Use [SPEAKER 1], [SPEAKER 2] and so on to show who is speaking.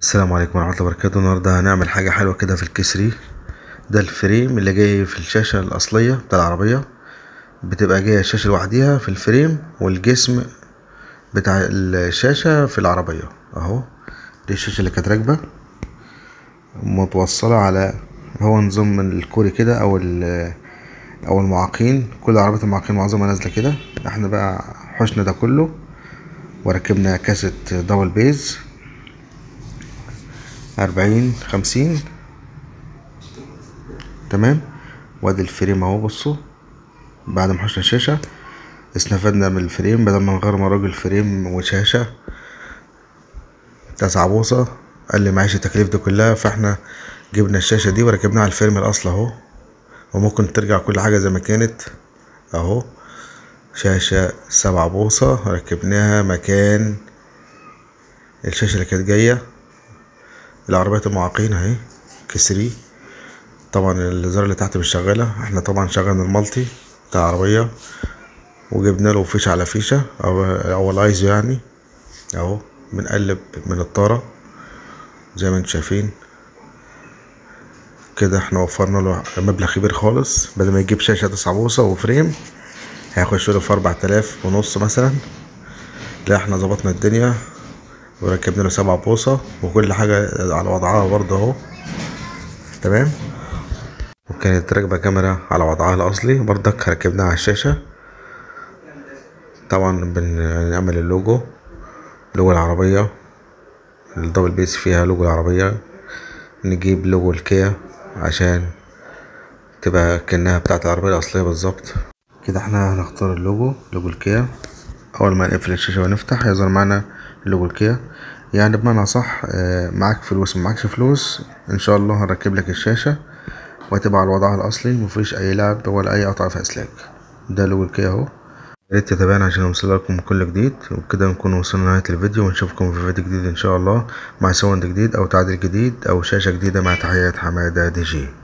[SPEAKER 1] السلام عليكم ورحمة الله وبركاته النهاردة هنعمل حاجة حلوة كده في الكسري ده الفريم اللي جاي في الشاشة الأصلية بتاع العربية بتبقى جاية الشاشة لوحديها في الفريم والجسم بتاع الشاشة في العربية اهو دي الشاشة اللي كانت راكبة متوصلة على هو نظام الكوري كده أو أو المعاقين كل عربيات المعاقين معظمها نازلة كده احنا بقى حشنا ده كله وركبنا كاسة دبل بيز أربعين خمسين تمام وادي الفريم اهو بصوا بعد ما حشنا الشاشة استفدنا من الفريم بدل ما نغير مراجل الفريم وشاشة تسعة بوصة قال لي معيش التكاليف دي كلها فاحنا جبنا الشاشة دي وركبناها على الفريم الأصل اهو وممكن ترجع كل حاجة زي ما كانت اهو شاشة سبعة بوصة ركبناها مكان الشاشة اللي كانت جاية العربيات المعاقين اهي كسري طبعا الزر اللي تحت مش شغالة احنا طبعا شغلنا المالتي بتاع العربية وجبنا له فيشة على فيشة او او الايزو يعني اهو بنقلب من الطارة زي ما انتم شايفين كده احنا وفرنا له مبلغ كبير خالص بدل ما يجيب شاشة تسعة بوصة وفريم هيخش له في أربعة آلاف ونص مثلا لا احنا ظبطنا الدنيا وركبنا له سبعة بوصة وكل حاجة على وضعها برضه اهو تمام وكانت راكبة كاميرا على وضعها الأصلي برضك ركبناها على الشاشة طبعا بنعمل اللوجو لوجو العربية الدبل بيس فيها لوجو العربية نجيب لوجو الكيا عشان تبقى كأنها بتاعت العربية الأصلية بالظبط كده احنا هنختار اللوجو لوجو الكيا أول ما نقفل الشاشة ونفتح هيظهر معانا لوجو الكيا يعني بمعنى صح معاك فلوس معكش فلوس ان شاء الله هنركب لك الشاشة وهتبقى على وضعها الأصلي مفيش أي لعب ولا أي قطع في أسلاك ده لوجو الكيا أهو ياريت تتابعنا عشان نوصل لكم كل جديد وبكده نكون وصلنا لنهاية الفيديو ونشوفكم في فيديو جديد إن شاء الله مع ساوند جديد أو تعديل جديد أو شاشة جديدة مع تحيات حمادة دي جي